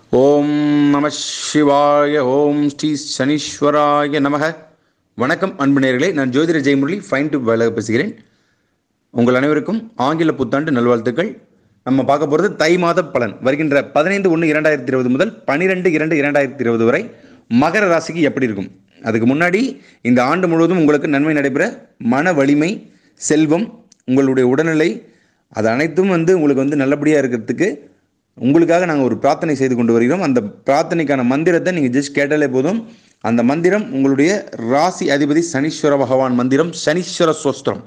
ஓம் நம சிவாய ஓம் ஸ்ரீ சனீஸ்வராய நமக வணக்கம் அன்பு நேயர்களே நான் ஜோதிட ஜெயமுரளி ஃபைன் டு வேலை பேசுகிறேன் உங்கள் அனைவருக்கும் ஆங்கில புத்தாண்டு நல்வாழ்த்துக்கள் நம்ம பார்க்க போகிறது தை மாத பலன் வருகின்ற பதினைந்து ஒன்று இரண்டாயிரத்தி இருபது முதல் பன்னிரெண்டு இரண்டு இரண்டாயிரத்தி இருபது வரை மகர ராசிக்கு எப்படி இருக்கும் அதுக்கு முன்னாடி இந்த ஆண்டு முழுவதும் உங்களுக்கு நன்மை நடைபெற மன வலிமை செல்வம் உங்களுடைய உடல்நிலை அது அனைத்தும் வந்து உங்களுக்கு வந்து நல்லபடியாக இருக்கிறதுக்கு உங்களுக்காக நாங்கள் ஒரு பிரார்த்தனை செய்து கொண்டு வருகிறோம் அந்த பிரார்த்தனைக்கான மந்திரத்தை நீங்கள் ஜஸ்ட் கேட்டாலே போதும் அந்த மந்திரம் உங்களுடைய ராசி அதிபதி சனீஸ்வர பகவான் மந்திரம் சனீஸ்வர சோஸ்திரம்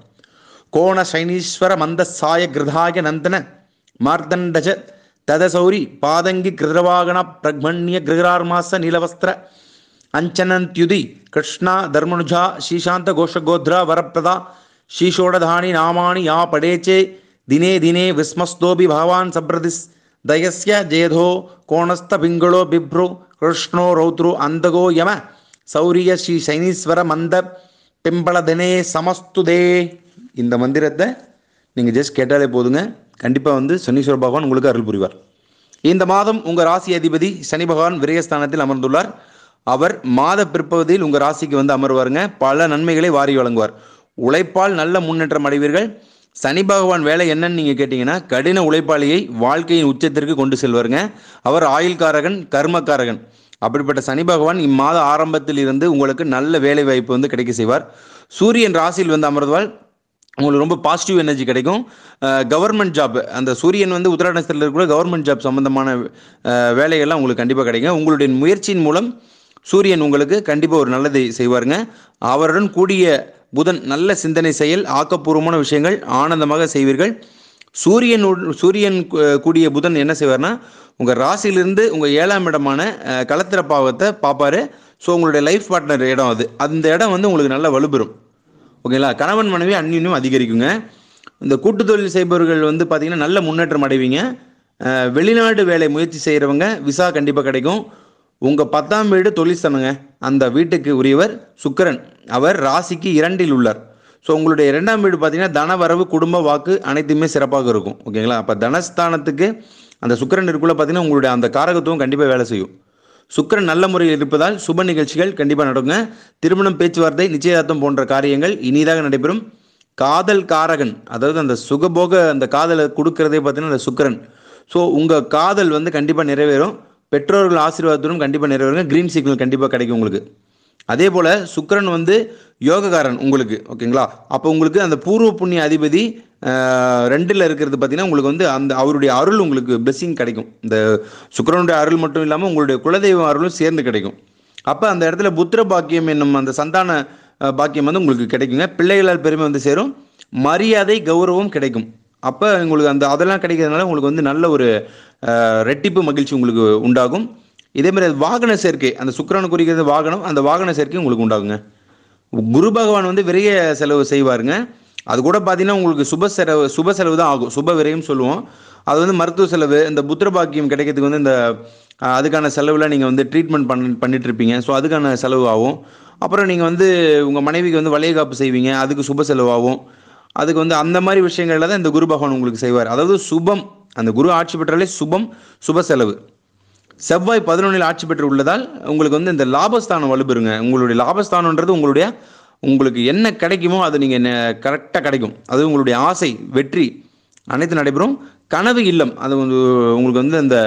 கோண சைனீஸ்வர மந்த சாய கிருதாய நந்தன மார்தண்டஜ ததசௌரி பாதங்கி கிருதவாகன பிரக்மண்ய கிருகார்மாச நீலவஸ்திர அஞ்சனந்த்யுதி கிருஷ்ணா தர்மனுஜா ஸ்ரீசாந்த கோஷகோத்ரா வரப்பிரதா ஸ்ரீஷோடதானி நாமானி யா படேச்சே தினே தினே விஸ்மஸ்தோபி பகவான் சப்ரதிஸ் ದಯಸ್ಯ ಜೇಧೋ ಕೋಣಸ್ಥ ಪಿಂಗಳೋ ಬಿಭ್ರು ಕೃಷ್ಣೋ ರೌத்ரு அந்தகோ யம சௌரிய ஸ்ரீ சைனீஸ்வர மந்த பிம்பளதனே சமஸ்துதே இந்த மந்திரத்தை நீங்கள் ஜஸ்ட் கேட்டாலே போதுங்க கண்டிப்பாக வந்து சனீஸ்வர பகவான் உங்களுக்கு அருள் புரிவார் இந்த மாதம் உங்கள் ராசி அதிபதி சனி பகவான் விரயஸ்தானத்தில் அமர்ந்துள்ளார் அவர் மாத பிற்பகுதியில் உங்கள் ராசிக்கு வந்து அமர்வாருங்க பல நன்மைகளை வாரி வழங்குவார் உழைப்பால் நல்ல முன்னேற்றம் அடைவீர்கள் சனி பகவான் வேலை என்னன்னு நீங்கள் கேட்டிங்கன்னா கடின உழைப்பாளியை வாழ்க்கையின் உச்சத்திற்கு கொண்டு செல்வாருங்க அவர் ஆயுள்காரகன் கர்மக்காரகன் அப்படிப்பட்ட சனி பகவான் இம்மாத ஆரம்பத்தில் இருந்து உங்களுக்கு நல்ல வேலை வாய்ப்பு வந்து கிடைக்க செய்வார் சூரியன் ராசியில் வந்து அமர்ந்தால் உங்களுக்கு ரொம்ப பாசிட்டிவ் எனர்ஜி கிடைக்கும் கவர்மெண்ட் ஜாப் அந்த சூரியன் வந்து உத்தராடத்தில் இருக்கிற கவர்மெண்ட் ஜாப் சம்மந்தமான அஹ், வேலைகள்லாம் உங்களுக்கு கண்டிப்பாக கிடைக்கும் உங்களுடைய முயற்சியின் மூலம் சூரியன் உங்களுக்கு கண்டிப்பாக ஒரு நல்லதை செய்வாருங்க அவருடன் கூடிய புதன் நல்ல சிந்தனை செயல் ஆக்கப்பூர்வமான விஷயங்கள் ஆனந்தமாக செய்வீர்கள் சூரியன் உடன்- சூரியன் கு- கூடிய புதன் என்ன செய்வார்னா உங்கள் ராசியிலிருந்து உங்கள் ஏழாம் இடமான அஹ், களத்திர பாவத்தை பார்ப்பாரு ஸோ உங்களுடைய லைஃப் பார்ட்னர் இடம் அது அந்த இடம் வந்து உங்களுக்கு நல்லா வலுப்பெறும் ஓகேங்களா கணவன் மனைவி அந்நியும் அதிகரிக்குங்க இந்த கூட்டு தொழில் செய்பவர்கள் வந்து பார்த்தீங்கன்னா நல்ல முன்னேற்றம் அடைவீங்க அஹ், வெளிநாடு வேலை முயற்சி செய்கிறவங்க விசா கண்டிப்பாக கிடைக்கும் உங்கள் பத்தாம் வீடு தொழில் ஸ்தானங்க அந்த வீட்டுக்கு உரியவர் சுக்கிரன் அவர் ராசிக்கு இரண்டில் உள்ளார் ஸோ உங்களுடைய இரண்டாம் வீடு பார்த்தீங்கன்னா தனவரவு குடும்ப வாக்கு அனைத்துமே சிறப்பாக இருக்கும் ஓகேங்களா அப்போ தனஸ்தானத்துக்கு அந்த சுக்கிரன் இருக்குள்ள பார்த்தீங்கன்னா உங்களுடைய அந்த காரகத்துவம் கண்டிப்பாக வேலை செய்யும் சுக்கிரன் நல்ல முறையில் இருப்பதால் சுப நிகழ்ச்சிகள் கண்டிப்பாக நடக்குங்க திருமணம் பேச்சுவார்த்தை நிச்சயதார்த்தம் போன்ற காரியங்கள் இனிதாக நடைபெறும் காதல் காரகன் அதாவது அந்த சுகபோக அந்த காதலை கொடுக்கறதே பார்த்தீங்கன்னா அந்த சுக்கிரன் ஸோ உங்கள் காதல் வந்து கண்டிப்பாக நிறைவேறும் பெற்றோர்கள் ஆசீர்வாதத்துடன் கண்டிப்பாக நிறைவேறுங்க க்ரீன் சிக்னல் கண்டிப்பாக கிடைக்கும் உங்களுக்கு அதே போல் சுக்கிரன் வந்து யோகக்காரன் உங்களுக்கு ஓகேங்களா அப்போ உங்களுக்கு அந்த பூர்வ புண்ணிய அதிபதி ஆஹ், ரெண்டுல இருக்கிறது பார்த்தீங்கன்னா உங்களுக்கு வந்து அந்த அவருடைய அருள் உங்களுக்கு blessing கிடைக்கும் இந்த சுக்கிரனுடைய அருள் மட்டும் இல்லாமல் உங்களுடைய குலதெய்வ அருளும் சேர்ந்து கிடைக்கும் அப்போ அந்த இடத்துல புத்திர பாக்கியம் என்னும் அந்த சந்தான அஹ், பாக்கியம் வந்து உங்களுக்கு கிடைக்குங்க பிள்ளைகளால் பெருமை வந்து சேரும் மரியாதை கௌரவம் கிடைக்கும் அப்போ உங்களுக்கு அந்த அதெல்லாம் கிடைக்கிறதுனால உங்களுக்கு வந்து நல்ல ஒரு அஹ், ரெட்டிப்பு மகிழ்ச்சி உங்களுக்கு உண்டாகும் இதே மாதிரி வாகன சேர்க்கை அந்த சுக்கிரன் குறிக்கிறது வாகனம் அந்த வாகன சேர்க்கை உங்களுக்கு உண்டாகுங்க குரு பகவான் வந்து விரைய செலவு செய்வாருங்க அது கூட பார்த்தீங்கன்னா உங்களுக்கு சுப செலவு சுப செலவு தான் ஆகும் சுப விரயம் சொல்லுவோம் அது வந்து மருத்துவ செலவு இந்த புத்திர பாக்கியம் கிடைக்கிறதுக்கு வந்து இந்த அஹ், அதுக்கான செலவில் நீங்கள் வந்து ட்ரீட்மெண்ட் பண்ண பண்ணிட்டு இருப்பீங்க ஸோ அதுக்கான செலவு ஆகும் அப்புறம் நீங்கள் வந்து உங்கள் மனைவிக்கு வந்து வளையகாப்பு செய்வீங்க அதுக்கு சுப செலவாகும் அதுக்கு வந்து அந்த மாதிரி விஷயங்கள்ல தான் இந்த குரு பகவான் உங்களுக்கு செய்வார் அதாவது சுபம் அந்த குரு ஆட்சி பெற்றாலே சுபம் சுப செலவு செவ்வாய் பதினொன்றில் ஆட்சி பெற்று உள்ளதால் உங்களுக்கு வந்து இந்த லாபஸ்தானம் வலுப்பெறுங்க உங்களுடைய லாபஸ்தானன்றது உங்களுடைய உங்களுக்கு என்ன கிடைக்குமோ அது நீங்கள் கரெக்டாக கிடைக்கும் அது உங்களுடைய ஆசை வெற்றி அனைத்து நடைபெறும் கனவு இல்லம் அது வந்து உங்களுக்கு வந்து அந்த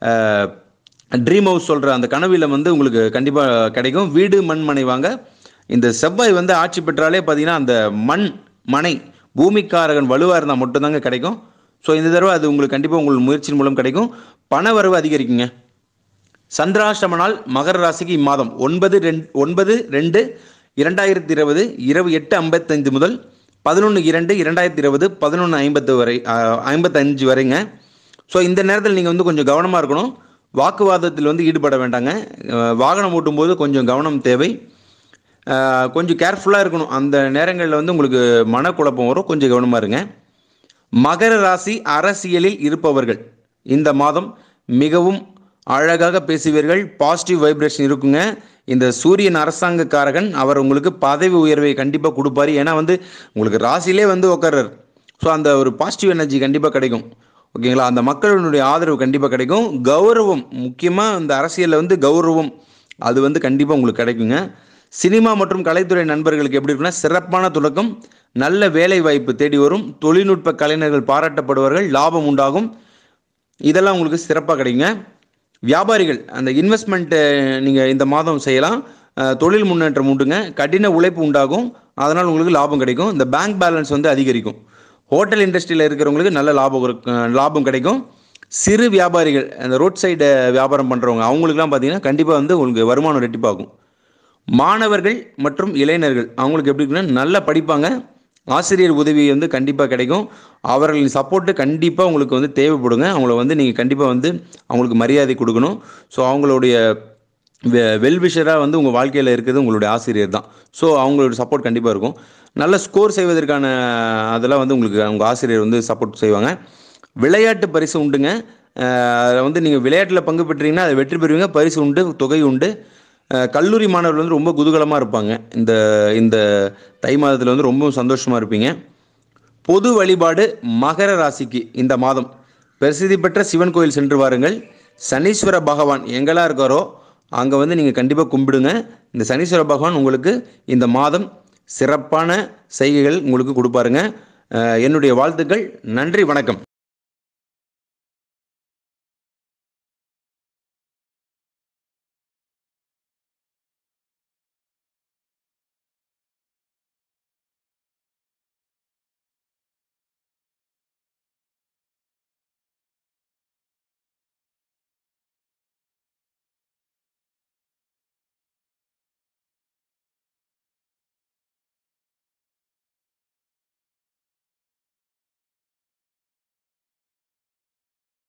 ட்ரீம் ஹவுஸ் சொல்கிற அந்த கனவு இல்லம் வந்து உங்களுக்கு கண்டிப்பாக கிடைக்கும் வீடு மண் மனை வாங்க இந்த செவ்வாய் வந்து ஆட்சி பெற்றாலே பார்த்தீங்கன்னா அந்த மண் மனை பூமிக்காரகன் வலுவாக இருந்தால் மட்டும்தாங்க கிடைக்கும் ஸோ இந்த தடவை அது உங்களுக்கு கண்டிப்பாக உங்கள் முயற்சியின் மூலம் கிடைக்கும் பண வரவு அதிகரிக்குங்க சந்திராஷ்டம நாள் மகர ராசிக்கு இம்மாதம் ஒன்பது ரெண்டு ஒன்பது ரெண்டு இரண்டாயிரத்தி இருபது இரவு எட்டு ஐம்பத்தைந்து முதல் பதினொன்று இரண்டு இரண்டாயிரத்தி இருபது பதினொன்று ஐம்பத்து வரை ஆஹ், ஐம்பத்தஞ்சு வரைங்க ஸோ இந்த நேரத்தில் நீங்கள் வந்து கொஞ்சம் கவனமாக இருக்கணும் வாக்குவாதத்தில் வந்து ஈடுபட வேண்டாங்க அஹ், வாகனம் ஓட்டும்போது கொஞ்சம் கவனம் தேவை அஹ், கொஞ்சம் கேர்ஃபுல்லாக இருக்கணும் அந்த நேரங்களில் வந்து உங்களுக்கு மனக்குழப்பம் வரும் கொஞ்சம் கவனமாக இருங்க மகர ராசி அரசியலில் இருப்பவர்கள் இந்த மாதம் மிகவும் அழகாக பேசுவீர்கள் பாசிட்டிவ் வைப்ரேஷன் இருக்குங்க இந்த சூரியன் அரசாங்கக்காரகன் அவர் உங்களுக்கு பதவி உயர்வை கண்டிப்பாக கொடுப்பாரு ஏன்னா வந்து உங்களுக்கு ராசியிலே வந்து உட்கார்றார் ஸோ அந்த ஒரு பாசிட்டிவ் எனர்ஜி கண்டிப்பாக கிடைக்கும் ஓகேங்களா அந்த மக்களுடைய ஆதரவு கண்டிப்பாக கிடைக்கும் கௌரவம் முக்கியமாக இந்த அரசியலில் வந்து கௌரவம் அது வந்து கண்டிப்பாக உங்களுக்கு கிடைக்குங்க சினிமா மற்றும் கலைத்துறை நண்பர்களுக்கு எப்படி இருக்குன்னா சிறப்பான தொடக்கம் நல்ல வேலை வாய்ப்பு தேடி வரும் தொழில்நுட்ப கலைஞர்கள் பாராட்டப்படுவார்கள் லாபம் உண்டாகும் இதெல்லாம் உங்களுக்கு சிறப்பாக கிடைக்குங்க வியாபாரிகள் அந்த இன்வெஸ்ட்மெண்ட்டு நீங்கள் இந்த மாதம் செய்யலாம் அஹ், தொழில் முன்னேற்றம் உண்டுங்க கடின உழைப்பு உண்டாகும் அதனால் உங்களுக்கு லாபம் கிடைக்கும் இந்த பேங்க் பேலன்ஸ் வந்து அதிகரிக்கும் ஹோட்டல் இண்டஸ்ட்ரியில் இருக்கிறவங்களுக்கு நல்ல லாபம் இருக்கு- லாபம் கிடைக்கும் சிறு வியாபாரிகள் அந்த ரோட் சைடு வியாபாரம் பண்ணுறவங்க அவங்களுக்குலாம் பார்த்தீங்கன்னா கண்டிப்பாக வந்து உங்களுக்கு வருமானம் ரெட்டிப்பாகும் மாணவர்கள் மற்றும் இளைஞர்கள் அவங்களுக்கு எப்படி இருக்குன்னா நல்லா படிப்பாங்க ஆசிரியர் உதவி வந்து கண்டிப்பாக கிடைக்கும் அவர்களின் சப்போர்ட்டு கண்டிப்பாக உங்களுக்கு வந்து தேவைப்படுங்க அவங்கள வந்து நீங்கள் கண்டிப்பாக வந்து அவங்களுக்கு மரியாதை கொடுக்கணும் ஸோ அவங்களுடைய வெல்விஷராக வந்து உங்கள் வாழ்க்கையில் இருக்கிறது உங்களுடைய ஆசிரியர் தான் ஸோ அவங்களோட சப்போர்ட் கண்டிப்பாக இருக்கும் நல்ல ஸ்கோர் செய்வதற்கான அதெல்லாம் வந்து உங்களுக்கு உங்கள் ஆசிரியர் வந்து சப்போர்ட் செய்வாங்க விளையாட்டு பரிசு உண்டுங்க அதில் வந்து நீங்கள் விளையாட்டில் பங்கு பெற்றீங்கன்னா அதை வெற்றி பெறுவீங்க பரிசு உண்டு தொகை உண்டு அஹ் கல்லூரி மாணவர்கள் வந்து ரொம்ப குதூகலமாக இருப்பாங்க இந்த இந்த தை மாதத்தில் வந்து ரொம்பவும் சந்தோஷமாக இருப்பீங்க பொது வழிபாடு மகர ராசிக்கு இந்த மாதம் பிரசித்தி பெற்ற சிவன் கோயில் சென்று வாருங்கள் சனீஸ்வர பகவான் எங்கெல்லாம் இருக்காரோ அங்கே வந்து நீங்கள் கண்டிப்பாக கும்பிடுங்க இந்த சனீஸ்வர பகவான் உங்களுக்கு இந்த மாதம் சிறப்பான செய்கைகள் உங்களுக்கு கொடுப்பாருங்க அஹ் என்னுடைய வாழ்த்துக்கள் நன்றி வணக்கம்